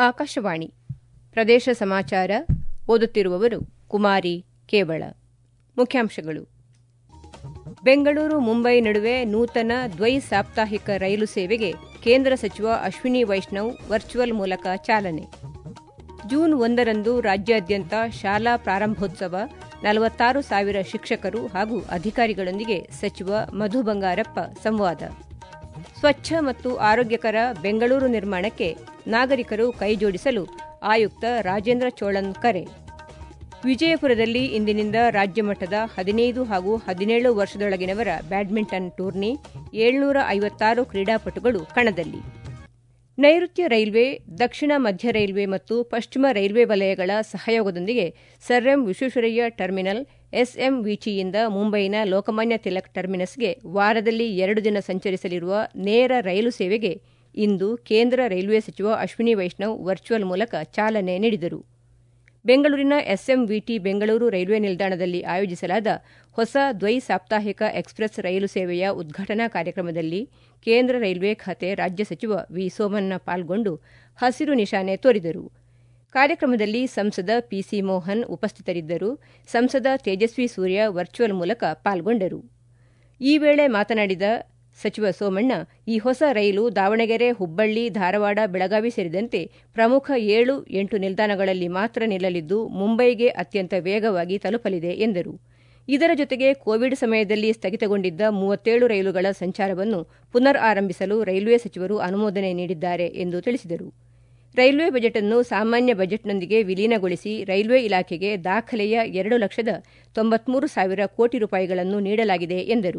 ಆಕಾಶವಾಣಿ ಪ್ರದೇಶ ಸಮಾಚಾರ ಓದುತ್ತಿರುವವರು ಕುಮಾರಿ ಕೇವಳ ಮುಖ್ಯಾಂಶಗಳು ಬೆಂಗಳೂರು ಮುಂಬೈ ನಡುವೆ ನೂತನ ದ್ವೈ ಸಾಪ್ತಾಹಿಕ ರೈಲು ಸೇವೆಗೆ ಕೇಂದ್ರ ಸಚಿವ ಅಶ್ವಿನಿ ವೈಷ್ಣವ್ ವರ್ಚುವಲ್ ಮೂಲಕ ಚಾಲನೆ ಜೂನ್ ಒಂದರಂದು ರಾಜ್ಯಾದ್ಯಂತ ಶಾಲಾ ಪ್ರಾರಂಭೋತ್ಸವ ನಲವತ್ತಾರು ಸಾವಿರ ಶಿಕ್ಷಕರು ಹಾಗೂ ಅಧಿಕಾರಿಗಳೊಂದಿಗೆ ಸಚಿವ ಮಧು ಬಂಗಾರಪ್ಪ ಸಂವಾದ ಸ್ವಚ್ಛ ಮತ್ತು ಆರೋಗ್ಯಕರ ಬೆಂಗಳೂರು ನಿರ್ಮಾಣಕ್ಕೆ ನಾಗರಿಕರು ಕೈಜೋಡಿಸಲು ಆಯುಕ್ತ ರಾಜೇಂದ್ರ ಚೋಳನ್ ಕರೆ ವಿಜಯಪುರದಲ್ಲಿ ಇಂದಿನಿಂದ ರಾಜ್ಯಮಟ್ಟದ ಹದಿನೈದು ಹಾಗೂ ಹದಿನೇಳು ವರ್ಷದೊಳಗಿನವರ ಬ್ಯಾಡ್ಮಿಂಟನ್ ಟೂರ್ನಿ ಏಳ್ನೂರ ಐವತ್ತಾರು ಕ್ರೀಡಾಪಟುಗಳು ಕಣದಲ್ಲಿ ನೈಋತ್ಯ ರೈಲ್ವೆ ದಕ್ಷಿಣ ಮಧ್ಯ ರೈಲ್ವೆ ಮತ್ತು ಪಶ್ಚಿಮ ರೈಲ್ವೆ ವಲಯಗಳ ಸಹಯೋಗದೊಂದಿಗೆ ಸರ್ ಎಂ ವಿಶ್ವೇಶ್ವರಯ್ಯ ಟರ್ಮಿನಲ್ ಎಸ್ಎಂವಿಟಿಯಿಂದ ಮುಂಬೈನ ಲೋಕಮಾನ್ಯ ತಿಲಕ್ ಟರ್ಮಿನಸ್ಗೆ ವಾರದಲ್ಲಿ ಎರಡು ದಿನ ಸಂಚರಿಸಲಿರುವ ನೇರ ರೈಲು ಸೇವೆಗೆ ಇಂದು ಕೇಂದ್ರ ರೈಲ್ವೆ ಸಚಿವ ಅಶ್ವಿನಿ ವೈಷ್ಣವ್ ವರ್ಚುವಲ್ ಮೂಲಕ ಚಾಲನೆ ನೀಡಿದರು ಬೆಂಗಳೂರಿನ ಎಸ್ಎಂವಿಟಿ ಬೆಂಗಳೂರು ರೈಲ್ವೆ ನಿಲ್ದಾಣದಲ್ಲಿ ಆಯೋಜಿಸಲಾದ ಹೊಸ ದ್ವೈ ಸಾಪ್ತಾಹಿಕ ಎಕ್ಸ್ಪ್ರೆಸ್ ರೈಲು ಸೇವೆಯ ಉದ್ಘಾಟನಾ ಕಾರ್ಯಕ್ರಮದಲ್ಲಿ ಕೇಂದ್ರ ರೈಲ್ವೆ ಖಾತೆ ರಾಜ್ಯ ಸಚಿವ ವಿ ಸೋಮಣ್ಣ ಪಾಲ್ಗೊಂಡು ಹಸಿರು ನಿಶಾನೆ ತೋರಿದರು ಕಾರ್ಯಕ್ರಮದಲ್ಲಿ ಸಂಸದ ಪಿಸಿ ಮೋಹನ್ ಉಪಸ್ಥಿತರಿದ್ದರು ಸಂಸದ ತೇಜಸ್ವಿ ಸೂರ್ಯ ವರ್ಚುವಲ್ ಮೂಲಕ ಪಾಲ್ಗೊಂಡರು ಈ ವೇಳೆ ಮಾತನಾಡಿದ ಸಚಿವ ಸೋಮಣ್ಣ ಈ ಹೊಸ ರೈಲು ದಾವಣಗೆರೆ ಹುಬ್ಬಳ್ಳಿ ಧಾರವಾಡ ಬೆಳಗಾವಿ ಸೇರಿದಂತೆ ಪ್ರಮುಖ ಏಳು ಎಂಟು ನಿಲ್ದಾಣಗಳಲ್ಲಿ ಮಾತ್ರ ನಿಲ್ಲಲಿದ್ದು ಮುಂಬೈಗೆ ಅತ್ಯಂತ ವೇಗವಾಗಿ ತಲುಪಲಿದೆ ಎಂದರು ಇದರ ಜೊತೆಗೆ ಕೋವಿಡ್ ಸಮಯದಲ್ಲಿ ಸ್ಥಗಿತಗೊಂಡಿದ್ದ ಮೂವತ್ತೇಳು ರೈಲುಗಳ ಸಂಚಾರವನ್ನು ಪುನರ್ ಆರಂಭಿಸಲು ರೈಲ್ವೆ ಸಚಿವರು ಅನುಮೋದನೆ ನೀಡಿದ್ದಾರೆ ಎಂದು ತಿಳಿಸಿದರು ರೈಲ್ವೆ ಬಜೆಟ್ ಅನ್ನು ಸಾಮಾನ್ಯ ಬಜೆಟ್ನೊಂದಿಗೆ ವಿಲೀನಗೊಳಿಸಿ ರೈಲ್ವೆ ಇಲಾಖೆಗೆ ದಾಖಲೆಯ ಎರಡು ಲಕ್ಷದ ತೊಂಬತ್ಮೂರು ಸಾವಿರ ಕೋಟಿ ರೂಪಾಯಿಗಳನ್ನು ನೀಡಲಾಗಿದೆ ಎಂದರು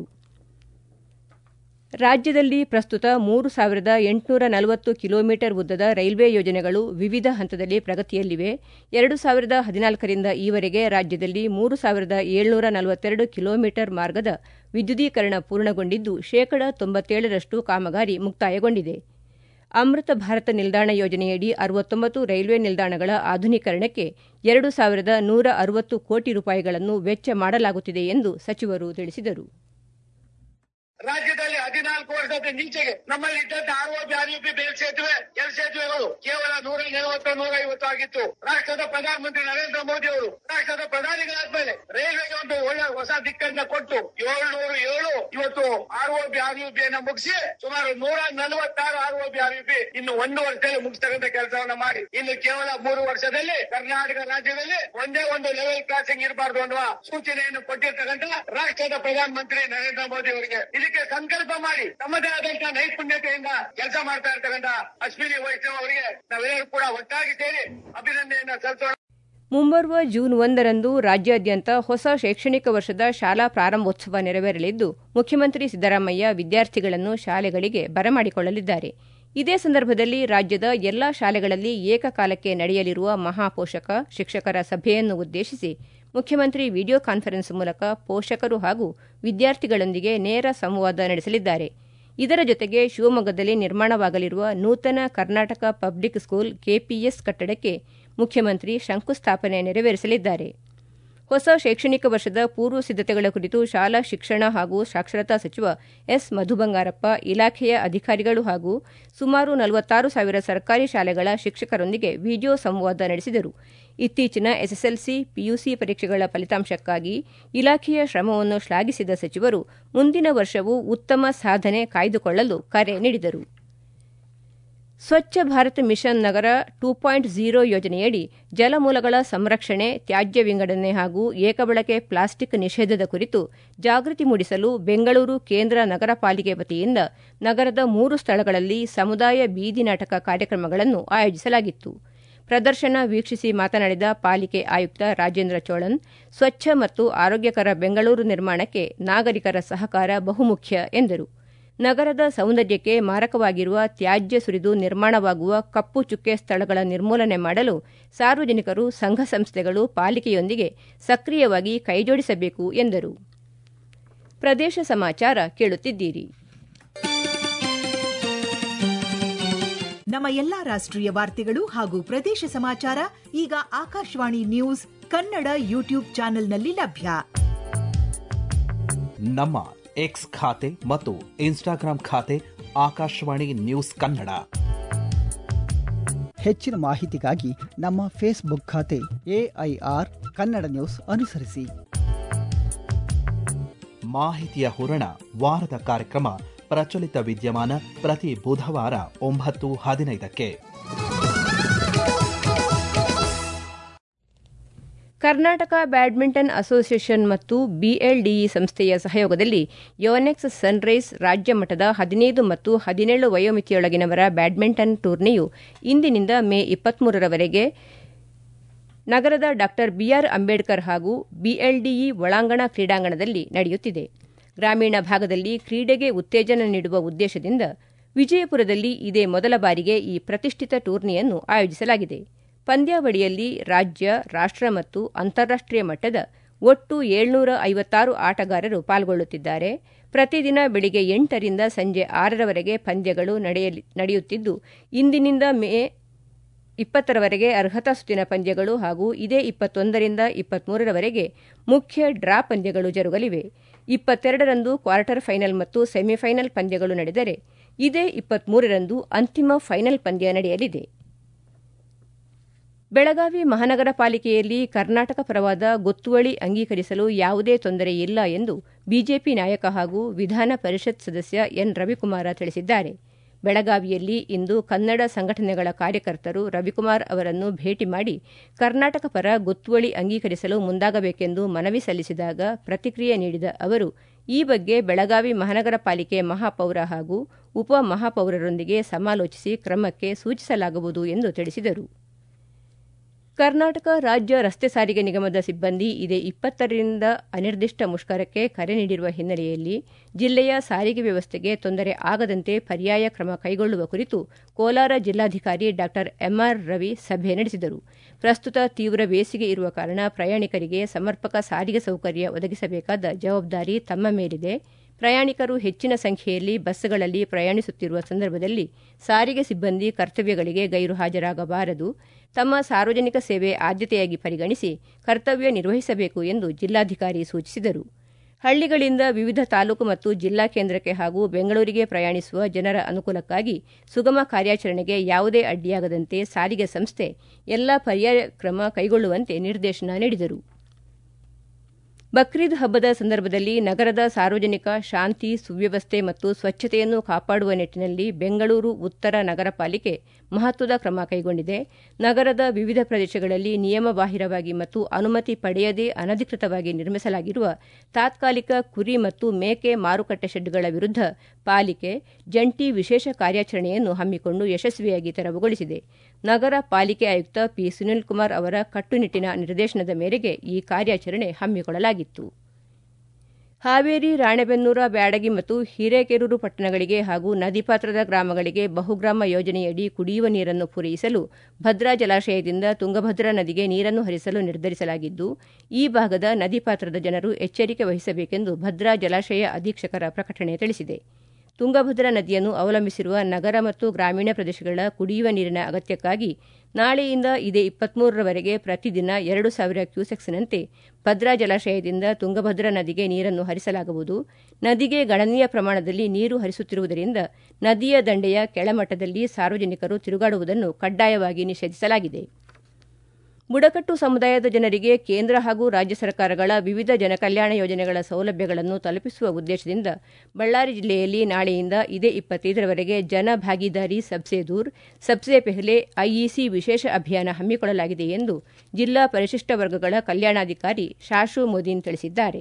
ರಾಜ್ಯದಲ್ಲಿ ಪ್ರಸ್ತುತ ಮೂರು ಸಾವಿರದ ಎಂಟುನೂರ ನಲವತ್ತು ಕಿಲೋಮೀಟರ್ ಉದ್ದದ ರೈಲ್ವೆ ಯೋಜನೆಗಳು ವಿವಿಧ ಹಂತದಲ್ಲಿ ಪ್ರಗತಿಯಲ್ಲಿವೆ ಎರಡು ಸಾವಿರದ ಹದಿನಾಲ್ಕರಿಂದ ಈವರೆಗೆ ರಾಜ್ಯದಲ್ಲಿ ಮೂರು ಸಾವಿರದ ಏಳ್ನೂರ ನಲವತ್ತೆರಡು ಕಿಲೋಮೀಟರ್ ಮಾರ್ಗದ ವಿದ್ಯುದೀಕರಣ ಪೂರ್ಣಗೊಂಡಿದ್ದು ಶೇಕಡ ತೊಂಬತ್ತೇಳರಷ್ಟು ಕಾಮಗಾರಿ ಮುಕ್ತಾಯಗೊಂಡಿದೆ ಅಮೃತ ಭಾರತ ನಿಲ್ದಾಣ ಯೋಜನೆಯಡಿ ಅರವತ್ತೊಂಬತ್ತು ರೈಲ್ವೆ ನಿಲ್ದಾಣಗಳ ಆಧುನೀಕರಣಕ್ಕೆ ಎರಡು ಸಾವಿರದ ನೂರ ಅರವತ್ತು ಕೋಟಿ ರೂಪಾಯಿಗಳನ್ನು ವೆಚ್ಚ ಮಾಡಲಾಗುತ್ತಿದೆ ಎಂದು ಸಚಿವರು ತಿಳಿಸಿದರು ರಾಜ್ಯದಲ್ಲಿ ಹದಿನಾಲ್ಕು ವರ್ಷದ ನಿಂಚೆಗೆ ನಮ್ಮಲ್ಲಿ ಇದ್ದಂತ ಆರ್ಒಬಿ ಆರ್ಯುಪಿ ಬೇಲ್ ಸೇತುವೆ ಕೆಲ ಸೇತುವೆಗಳು ಕೇವಲ ನೂರ ನಲವತ್ತು ನೂರ ಐವತ್ತು ಆಗಿತ್ತು ರಾಷ್ಟ್ರದ ಪ್ರಧಾನಮಂತ್ರಿ ನರೇಂದ್ರ ಮೋದಿ ಅವರು ರಾಷ್ಟ್ರದ ಪ್ರಧಾನಿಗಳಾದ್ಮೇಲೆ ರೈಲ್ವೆಗೆ ಒಂದು ಒಳ್ಳೆ ಹೊಸ ದಿಕ್ಕನ್ನ ಕೊಟ್ಟು ಏಳ್ನೂರು ಏಳು ಇವತ್ತು ಆರ್ಒಬಿ ಆರ್ಯುಪಿಯನ್ನ ಮುಗಿಸಿ ಸುಮಾರು ನೂರ ನಲವತ್ತಾರು ಆರ್ಒಬಿ ಆರ್ಯುಪಿ ಇನ್ನು ಒಂದು ವರ್ಷದಲ್ಲಿ ಮುಗಿಸ್ತಕ್ಕಂಥ ಕೆಲಸವನ್ನ ಮಾಡಿ ಇನ್ನು ಕೇವಲ ಮೂರು ವರ್ಷದಲ್ಲಿ ಕರ್ನಾಟಕ ರಾಜ್ಯದಲ್ಲಿ ಒಂದೇ ಒಂದು ಲೆವೆಲ್ ಕ್ರಾಸಿಂಗ್ ಇರಬಾರ್ದು ಅನ್ನುವ ಸೂಚನೆಯನ್ನು ಕೊಟ್ಟಿರ್ತಕ್ಕಂಥ ರಾಷ್ಟ್ರದ ಪ್ರಧಾನಮಂತ್ರಿ ನರೇಂದ್ರ ಮೋದಿ ಅವರಿಗೆ ಇದಕ್ಕೆ ಸಂಕಲ್ಪ ಮಾಡಿ ತಮ್ಮದೇ ಆದಂತಹ ನೈಪುಣ್ಯತೆಯಿಂದ ಕೆಲಸ ಮಾಡ್ತಾ ಇರ್ತಕ್ಕಂಥ ಅಶ್ವಿನಿ ವೈಷ್ಣವ್ ಅವರಿಗೆ ನಾವೆಲ್ಲರೂ ಕೂಡ ಒಟ್ಟಾಗಿ ಸೇರಿ ಅಭಿನಂದನೆಯನ್ನ ಸಲ್ಲಿಸೋಣ ಮುಂಬರುವ ಜೂನ್ ಒಂದರಂದು ರಾಜ್ಯಾದ್ಯಂತ ಹೊಸ ಶೈಕ್ಷಣಿಕ ವರ್ಷದ ಶಾಲಾ ಪ್ರಾರಂಭೋತ್ಸವ ನೆರವೇರಲಿದ್ದು ಮುಖ್ಯಮಂತ್ರಿ ಸಿದ್ದರಾಮಯ್ಯ ವಿದ್ಯಾರ್ಥಿಗಳನ್ನು ಶಾಲೆಗಳಿಗೆ ಬರಮಾಡಿಕೊಳ್ಳಲಿದ್ದಾರೆ ಇದೇ ಸಂದರ್ಭದಲ್ಲಿ ರಾಜ್ಯದ ಎಲ್ಲಾ ಶಾಲೆಗಳಲ್ಲಿ ಏಕಕಾಲಕ್ಕೆ ನಡೆಯಲಿರುವ ಮಹಾಪೋಷಕ ಶಿಕ್ಷಕರ ಸಭೆಯನ್ನು ಉದ್ದೇಶಿಸಿ ಮುಖ್ಯಮಂತ್ರಿ ವಿಡಿಯೋ ಕಾನ್ಫರೆನ್ಸ್ ಮೂಲಕ ಪೋಷಕರು ಹಾಗೂ ವಿದ್ಯಾರ್ಥಿಗಳೊಂದಿಗೆ ನೇರ ಸಂವಾದ ನಡೆಸಲಿದ್ದಾರೆ ಇದರ ಜೊತೆಗೆ ಶಿವಮೊಗ್ಗದಲ್ಲಿ ನಿರ್ಮಾಣವಾಗಲಿರುವ ನೂತನ ಕರ್ನಾಟಕ ಪಬ್ಲಿಕ್ ಸ್ಕೂಲ್ ಕೆಪಿಎಸ್ ಕಟ್ಟಡಕ್ಕೆ ಮುಖ್ಯಮಂತ್ರಿ ಶಂಕುಸ್ಥಾಪನೆ ನೆರವೇರಿಸಲಿದ್ದಾರೆ ಹೊಸ ಶೈಕ್ಷಣಿಕ ವರ್ಷದ ಪೂರ್ವ ಸಿದ್ದತೆಗಳ ಕುರಿತು ಶಾಲಾ ಶಿಕ್ಷಣ ಹಾಗೂ ಸಾಕ್ಷರತಾ ಸಚಿವ ಎಸ್ ಮಧುಬಂಗಾರಪ್ಪ ಇಲಾಖೆಯ ಅಧಿಕಾರಿಗಳು ಹಾಗೂ ಸುಮಾರು ನಲವತ್ತಾರು ಸಾವಿರ ಸರ್ಕಾರಿ ಶಾಲೆಗಳ ಶಿಕ್ಷಕರೊಂದಿಗೆ ವಿಡಿಯೋ ಸಂವಾದ ನಡೆಸಿದರು ಇತ್ತೀಚಿನ ಎಸ್ಎಸ್ಎಲ್ಸಿ ಪಿಯುಸಿ ಪರೀಕ್ಷೆಗಳ ಫಲಿತಾಂಶಕ್ಕಾಗಿ ಇಲಾಖೆಯ ಶ್ರಮವನ್ನು ಶ್ಲಾಘಿಸಿದ ಸಚಿವರು ಮುಂದಿನ ವರ್ಷವೂ ಉತ್ತಮ ಸಾಧನೆ ಕಾಯ್ದುಕೊಳ್ಳಲು ಕರೆ ನೀಡಿದರು ಸ್ವಚ್ಛ ಭಾರತ್ ಮಿಷನ್ ನಗರ ಟೂ ಪಾಯಿಂಟ್ ಝೀರೋ ಯೋಜನೆಯಡಿ ಜಲಮೂಲಗಳ ಸಂರಕ್ಷಣೆ ತ್ಯಾಜ್ಯ ವಿಂಗಡಣೆ ಹಾಗೂ ಏಕಬಳಕೆ ಪ್ಲಾಸ್ಟಿಕ್ ನಿಷೇಧದ ಕುರಿತು ಜಾಗೃತಿ ಮೂಡಿಸಲು ಬೆಂಗಳೂರು ಕೇಂದ್ರ ನಗರ ಪಾಲಿಕೆ ವತಿಯಿಂದ ನಗರದ ಮೂರು ಸ್ಥಳಗಳಲ್ಲಿ ಸಮುದಾಯ ಬೀದಿ ನಾಟಕ ಕಾರ್ಯಕ್ರಮಗಳನ್ನು ಆಯೋಜಿಸಲಾಗಿತ್ತು ಪ್ರದರ್ಶನ ವೀಕ್ಷಿಸಿ ಮಾತನಾಡಿದ ಪಾಲಿಕೆ ಆಯುಕ್ತ ರಾಜೇಂದ್ರ ಚೋಳನ್ ಸ್ವಚ್ಛ ಮತ್ತು ಆರೋಗ್ಯಕರ ಬೆಂಗಳೂರು ನಿರ್ಮಾಣಕ್ಕೆ ನಾಗರಿಕರ ಸಹಕಾರ ಬಹುಮುಖ್ಯ ಎಂದರು ನಗರದ ಸೌಂದರ್ಯಕ್ಕೆ ಮಾರಕವಾಗಿರುವ ತ್ಯಾಜ್ಯ ಸುರಿದು ನಿರ್ಮಾಣವಾಗುವ ಕಪ್ಪು ಚುಕ್ಕೆ ಸ್ಥಳಗಳ ನಿರ್ಮೂಲನೆ ಮಾಡಲು ಸಾರ್ವಜನಿಕರು ಸಂಘ ಸಂಸ್ಥೆಗಳು ಪಾಲಿಕೆಯೊಂದಿಗೆ ಸಕ್ರಿಯವಾಗಿ ಕೈಜೋಡಿಸಬೇಕು ಎಂದರು ಪ್ರದೇಶ ಸಮಾಚಾರ ಕೇಳುತ್ತಿದ್ದೀರಿ ನಮ್ಮ ಎಲ್ಲಾ ರಾಷ್ಟ್ರೀಯ ವಾರ್ತೆಗಳು ಹಾಗೂ ಪ್ರದೇಶ ಸಮಾಚಾರ ಈಗ ಆಕಾಶವಾಣಿ ನ್ಯೂಸ್ ಕನ್ನಡ ಯೂಟ್ಯೂಬ್ ಚಾನೆಲ್ನಲ್ಲಿ ಲಭ್ಯ ನಮ್ಮ ಎಕ್ಸ್ ಖಾತೆ ಮತ್ತು ಇನ್ಸ್ಟಾಗ್ರಾಂ ಖಾತೆ ಆಕಾಶವಾಣಿ ನ್ಯೂಸ್ ಕನ್ನಡ ಹೆಚ್ಚಿನ ಮಾಹಿತಿಗಾಗಿ ನಮ್ಮ ಫೇಸ್ಬುಕ್ ಖಾತೆ ಎಐಆರ್ ಕನ್ನಡ ನ್ಯೂಸ್ ಅನುಸರಿಸಿ ಮಾಹಿತಿಯ ಹೂರಣ ವಾರದ ಕಾರ್ಯಕ್ರಮ ಪ್ರಚಲಿತ ವಿದ್ಯಮಾನ ಪ್ರತಿ ಬುಧವಾರ ಒಂಬತ್ತು ಹದಿನೈದಕ್ಕೆ ಕರ್ನಾಟಕ ಬ್ಯಾಡ್ಮಿಂಟನ್ ಅಸೋಸಿಯೇಷನ್ ಮತ್ತು ಬಿಎಲ್ಡಿಇ ಸಂಸ್ಥೆಯ ಸಹಯೋಗದಲ್ಲಿ ಯೋನೆಕ್ಸ್ ಸನ್ರೈಸ್ ರಾಜ್ಯ ಮಟ್ಟದ ಹದಿನೈದು ಮತ್ತು ಹದಿನೇಳು ವಯೋಮಿತಿಯೊಳಗಿನವರ ಬ್ಯಾಡ್ಮಿಂಟನ್ ಟೂರ್ನಿಯು ಇಂದಿನಿಂದ ಮೇ ಇಪ್ಪತ್ಮೂರರವರೆಗೆ ನಗರದ ಡಾ ಬಿಆರ್ ಅಂಬೇಡ್ಕರ್ ಹಾಗೂ ಬಿಎಲ್ಡಿಇ ಒಳಾಂಗಣ ಕ್ರೀಡಾಂಗಣದಲ್ಲಿ ನಡೆಯುತ್ತಿದೆ ಗ್ರಾಮೀಣ ಭಾಗದಲ್ಲಿ ಕ್ರೀಡೆಗೆ ಉತ್ತೇಜನ ನೀಡುವ ಉದ್ದೇಶದಿಂದ ವಿಜಯಪುರದಲ್ಲಿ ಇದೇ ಮೊದಲ ಬಾರಿಗೆ ಈ ಪ್ರತಿಷ್ಠಿತ ಟೂರ್ನಿಯನ್ನು ಆಯೋಜಿಸಲಾಗಿದೆ ಪಂದ್ಯಾವಳಿಯಲ್ಲಿ ರಾಜ್ಯ ರಾಷ್ಟ್ರ ಮತ್ತು ಅಂತಾರಾಷ್ಟೀಯ ಮಟ್ಟದ ಒಟ್ಟು ಏಳ್ನೂರ ಐವತ್ತಾರು ಆಟಗಾರರು ಪಾಲ್ಗೊಳ್ಳುತ್ತಿದ್ದಾರೆ ಪ್ರತಿದಿನ ಬೆಳಿಗ್ಗೆ ಎಂಟರಿಂದ ಸಂಜೆ ಆರರವರೆಗೆ ಪಂದ್ಯಗಳು ನಡೆಯಲಿ ನಡೆಯುತ್ತಿದ್ದು ಇಂದಿನಿಂದ ಮೇ ಇಪ್ಪತ್ತರವರೆಗೆ ಅರ್ಹತಾ ಸುತ್ತಿನ ಪಂದ್ಯಗಳು ಹಾಗೂ ಇದೇ ಇಪ್ಪತ್ತೊಂದರಿಂದ ಇಪ್ಪತ್ಮೂರರವರೆಗೆ ಮುಖ್ಯ ಡ್ರಾ ಪಂದ್ಯಗಳು ಜರುಗಲಿವೆ ಇಪ್ಪತ್ತೆರಡರಂದು ಕ್ವಾರ್ಟರ್ ಫೈನಲ್ ಮತ್ತು ಸೆಮಿಫೈನಲ್ ಪಂದ್ಯಗಳು ನಡೆದರೆ ಇದೇ ಇಪ್ಪತ್ಮೂರರಂದು ಅಂತಿಮ ಫೈನಲ್ ಪಂದ್ಯ ನಡೆಯಲಿದೆ ಬೆಳಗಾವಿ ಮಹಾನಗರ ಪಾಲಿಕೆಯಲ್ಲಿ ಕರ್ನಾಟಕ ಪರವಾದ ಗೊತ್ತುವಳಿ ಅಂಗೀಕರಿಸಲು ಯಾವುದೇ ತೊಂದರೆ ಇಲ್ಲ ಎಂದು ಬಿಜೆಪಿ ನಾಯಕ ಹಾಗೂ ವಿಧಾನ ಪರಿಷತ್ ಸದಸ್ಯ ಎನ್ ರವಿಕುಮಾರ ತಿಳಿಸಿದ್ದಾರೆ ಬೆಳಗಾವಿಯಲ್ಲಿ ಇಂದು ಕನ್ನಡ ಸಂಘಟನೆಗಳ ಕಾರ್ಯಕರ್ತರು ರವಿಕುಮಾರ್ ಅವರನ್ನು ಭೇಟಿ ಮಾಡಿ ಕರ್ನಾಟಕ ಪರ ಗೊತ್ತುವಳಿ ಅಂಗೀಕರಿಸಲು ಮುಂದಾಗಬೇಕೆಂದು ಮನವಿ ಸಲ್ಲಿಸಿದಾಗ ಪ್ರತಿಕ್ರಿಯೆ ನೀಡಿದ ಅವರು ಈ ಬಗ್ಗೆ ಬೆಳಗಾವಿ ಮಹಾನಗರ ಪಾಲಿಕೆ ಮಹಾಪೌರ ಹಾಗೂ ಉಪ ಮಹಾಪೌರರೊಂದಿಗೆ ಸಮಾಲೋಚಿಸಿ ಕ್ರಮಕ್ಕೆ ಸೂಚಿಸಲಾಗುವುದು ಎಂದು ತಿಳಿಸಿದರು ಕರ್ನಾಟಕ ರಾಜ್ಯ ರಸ್ತೆ ಸಾರಿಗೆ ನಿಗಮದ ಸಿಬ್ಬಂದಿ ಇದೇ ಇಪ್ಪತ್ತರಿಂದ ಅನಿರ್ದಿಷ್ಟ ಮುಷ್ಕರಕ್ಕೆ ಕರೆ ನೀಡಿರುವ ಹಿನ್ನೆಲೆಯಲ್ಲಿ ಜಿಲ್ಲೆಯ ಸಾರಿಗೆ ವ್ಯವಸ್ಥೆಗೆ ತೊಂದರೆ ಆಗದಂತೆ ಪರ್ಯಾಯ ಕ್ರಮ ಕೈಗೊಳ್ಳುವ ಕುರಿತು ಕೋಲಾರ ಜಿಲ್ಲಾಧಿಕಾರಿ ಡಾ ಎಂಆರ್ ರವಿ ಸಭೆ ನಡೆಸಿದರು ಪ್ರಸ್ತುತ ತೀವ್ರ ಬೇಸಿಗೆ ಇರುವ ಕಾರಣ ಪ್ರಯಾಣಿಕರಿಗೆ ಸಮರ್ಪಕ ಸಾರಿಗೆ ಸೌಕರ್ಯ ಒದಗಿಸಬೇಕಾದ ಜವಾಬ್ದಾರಿ ತಮ್ಮ ಮೇಲಿದೆ ಪ್ರಯಾಣಿಕರು ಹೆಚ್ಚಿನ ಸಂಖ್ಯೆಯಲ್ಲಿ ಬಸ್ಗಳಲ್ಲಿ ಪ್ರಯಾಣಿಸುತ್ತಿರುವ ಸಂದರ್ಭದಲ್ಲಿ ಸಾರಿಗೆ ಸಿಬ್ಬಂದಿ ಕರ್ತವ್ಯಗಳಿಗೆ ಗೈರು ಹಾಜರಾಗಬಾರದು ತಮ್ಮ ಸಾರ್ವಜನಿಕ ಸೇವೆ ಆದ್ಯತೆಯಾಗಿ ಪರಿಗಣಿಸಿ ಕರ್ತವ್ಯ ನಿರ್ವಹಿಸಬೇಕು ಎಂದು ಜಿಲ್ಲಾಧಿಕಾರಿ ಸೂಚಿಸಿದರು ಹಳ್ಳಿಗಳಿಂದ ವಿವಿಧ ತಾಲೂಕು ಮತ್ತು ಜಿಲ್ಲಾ ಕೇಂದ್ರಕ್ಕೆ ಹಾಗೂ ಬೆಂಗಳೂರಿಗೆ ಪ್ರಯಾಣಿಸುವ ಜನರ ಅನುಕೂಲಕ್ಕಾಗಿ ಸುಗಮ ಕಾರ್ಯಾಚರಣೆಗೆ ಯಾವುದೇ ಅಡ್ಡಿಯಾಗದಂತೆ ಸಾರಿಗೆ ಸಂಸ್ಥೆ ಎಲ್ಲ ಪರ್ಯಾಯ ಕ್ರಮ ಕೈಗೊಳ್ಳುವಂತೆ ನಿರ್ದೇಶನ ನೀಡಿದರು ಬಕ್ರೀದ್ ಹಬ್ಬದ ಸಂದರ್ಭದಲ್ಲಿ ನಗರದ ಸಾರ್ವಜನಿಕ ಶಾಂತಿ ಸುವ್ಯವಸ್ಥೆ ಮತ್ತು ಸ್ವಚ್ಛತೆಯನ್ನು ಕಾಪಾಡುವ ನಿಟ್ಟಿನಲ್ಲಿ ಬೆಂಗಳೂರು ಉತ್ತರ ನಗರ ಪಾಲಿಕೆ ಮಹತ್ವದ ಕ್ರಮ ಕೈಗೊಂಡಿದೆ ನಗರದ ವಿವಿಧ ಪ್ರದೇಶಗಳಲ್ಲಿ ನಿಯಮಬಾಹಿರವಾಗಿ ಮತ್ತು ಅನುಮತಿ ಪಡೆಯದೇ ಅನಧಿಕೃತವಾಗಿ ನಿರ್ಮಿಸಲಾಗಿರುವ ತಾತ್ಕಾಲಿಕ ಕುರಿ ಮತ್ತು ಮೇಕೆ ಮಾರುಕಟ್ಟೆ ಶೆಡ್ಗಳ ವಿರುದ್ಧ ಪಾಲಿಕೆ ಜಂಟಿ ವಿಶೇಷ ಕಾರ್ಯಾಚರಣೆಯನ್ನು ಹಮ್ಮಿಕೊಂಡು ಯಶಸ್ವಿಯಾಗಿ ತೆರವುಗೊಳಿಸಿದೆ ನಗರ ಪಾಲಿಕೆ ಆಯುಕ್ತ ಪಿ ಸುನಿಲ್ ಕುಮಾರ್ ಅವರ ಕಟ್ಟುನಿಟ್ಟಿನ ನಿರ್ದೇಶನದ ಮೇರೆಗೆ ಈ ಕಾರ್ಯಾಚರಣೆ ಹಮ್ಮಿಕೊಳ್ಳಲಾಗಿತ್ತು ಹಾವೇರಿ ರಾಣೆಬೆನ್ನೂರ ಬ್ಯಾಡಗಿ ಮತ್ತು ಹಿರೇಕೆರೂರು ಪಟ್ಟಣಗಳಿಗೆ ಹಾಗೂ ನದಿ ಪಾತ್ರದ ಗ್ರಾಮಗಳಿಗೆ ಬಹುಗ್ರಾಮ ಯೋಜನೆಯಡಿ ಕುಡಿಯುವ ನೀರನ್ನು ಪೂರೈಸಲು ಭದ್ರಾ ಜಲಾಶಯದಿಂದ ತುಂಗಭದ್ರಾ ನದಿಗೆ ನೀರನ್ನು ಹರಿಸಲು ನಿರ್ಧರಿಸಲಾಗಿದ್ದು ಈ ಭಾಗದ ನದಿ ಪಾತ್ರದ ಜನರು ಎಚ್ಚರಿಕೆ ವಹಿಸಬೇಕೆಂದು ಭದ್ರಾ ಜಲಾಶಯ ಅಧೀಕ್ಷಕರ ಪ್ರಕಟಣೆ ತಿಳಿಸಿದೆ ತುಂಗಭದ್ರಾ ನದಿಯನ್ನು ಅವಲಂಬಿಸಿರುವ ನಗರ ಮತ್ತು ಗ್ರಾಮೀಣ ಪ್ರದೇಶಗಳ ಕುಡಿಯುವ ನೀರಿನ ಅಗತ್ಯಕ್ಕಾಗಿ ನಾಳೆಯಿಂದ ಇದೇ ಇಪ್ಪತ್ಮೂರರವರೆಗೆ ಪ್ರತಿದಿನ ಎರಡು ಸಾವಿರ ಕ್ಯೂಸೆಕ್ಸ್ನಂತೆ ಭದ್ರಾ ಜಲಾಶಯದಿಂದ ತುಂಗಭದ್ರಾ ನದಿಗೆ ನೀರನ್ನು ಹರಿಸಲಾಗುವುದು ನದಿಗೆ ಗಣನೀಯ ಪ್ರಮಾಣದಲ್ಲಿ ನೀರು ಹರಿಸುತ್ತಿರುವುದರಿಂದ ನದಿಯ ದಂಡೆಯ ಕೆಳಮಟ್ಟದಲ್ಲಿ ಸಾರ್ವಜನಿಕರು ತಿರುಗಾಡುವುದನ್ನು ಕಡ್ಡಾಯವಾಗಿ ನಿಷೇಧಿಸಲಾಗಿದೆ ಬುಡಕಟ್ಟು ಸಮುದಾಯದ ಜನರಿಗೆ ಕೇಂದ್ರ ಹಾಗೂ ರಾಜ್ಯ ಸರ್ಕಾರಗಳ ವಿವಿಧ ಜನಕಲ್ಯಾಣ ಯೋಜನೆಗಳ ಸೌಲಭ್ಯಗಳನ್ನು ತಲುಪಿಸುವ ಉದ್ದೇಶದಿಂದ ಬಳ್ಳಾರಿ ಜಿಲ್ಲೆಯಲ್ಲಿ ನಾಳೆಯಿಂದ ಇದೇ ಇಪ್ಪತ್ತೈದರವರೆಗೆ ಜನ ಭಾಗೀದಾರಿ ಸಬ್ಸೆ ದೂರ್ ಸಬ್ಸೆ ಪೆಹ್ಲೆ ಐಇಸಿ ವಿಶೇಷ ಅಭಿಯಾನ ಹಮ್ಮಿಕೊಳ್ಳಲಾಗಿದೆ ಎಂದು ಜಿಲ್ಲಾ ಪರಿಶಿಷ್ಟ ವರ್ಗಗಳ ಕಲ್ಯಾಣಾಧಿಕಾರಿ ಶಾಶು ಮೋದಿನ್ ತಿಳಿಸಿದ್ದಾರೆ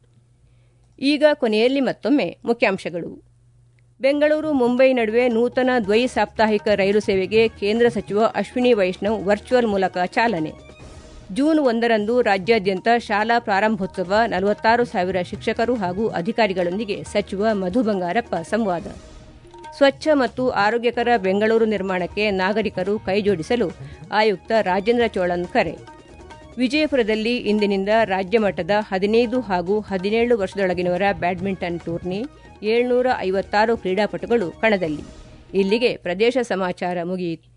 ಈಗ ಕೊನೆಯಲ್ಲಿ ಮತ್ತೊಮ್ಮೆ ಮುಖ್ಯಾಂಶಗಳು ಬೆಂಗಳೂರು ಮುಂಬೈ ನಡುವೆ ನೂತನ ದ್ವೈ ಸಾಪ್ತಾಹಿಕ ರೈಲು ಸೇವೆಗೆ ಕೇಂದ್ರ ಸಚಿವ ಅಶ್ವಿನಿ ವೈಷ್ಣವ್ ವರ್ಚುವಲ್ ಮೂಲಕ ಚಾಲನೆ ಜೂನ್ ಒಂದರಂದು ರಾಜ್ಯಾದ್ಯಂತ ಶಾಲಾ ಪ್ರಾರಂಭೋತ್ಸವ ನಲವತ್ತಾರು ಸಾವಿರ ಶಿಕ್ಷಕರು ಹಾಗೂ ಅಧಿಕಾರಿಗಳೊಂದಿಗೆ ಸಚಿವ ಮಧು ಬಂಗಾರಪ್ಪ ಸಂವಾದ ಸ್ವಚ್ಛ ಮತ್ತು ಆರೋಗ್ಯಕರ ಬೆಂಗಳೂರು ನಿರ್ಮಾಣಕ್ಕೆ ನಾಗರಿಕರು ಕೈಜೋಡಿಸಲು ಆಯುಕ್ತ ರಾಜೇಂದ್ರ ಚೋಳನ್ ಕರೆ ವಿಜಯಪುರದಲ್ಲಿ ಇಂದಿನಿಂದ ರಾಜ್ಯ ಮಟ್ಟದ ಹದಿನೈದು ಹಾಗೂ ಹದಿನೇಳು ವರ್ಷದೊಳಗಿನವರ ಬ್ಯಾಡ್ಮಿಂಟನ್ ಟೂರ್ನಿ ಏಳ್ನೂರ ಐವತ್ತಾರು ಕ್ರೀಡಾಪಟುಗಳು ಕಣದಲ್ಲಿ ಇಲ್ಲಿಗೆ ಪ್ರದೇಶ ಸಮಾಚಾರ ಮುಗಿಯಿತು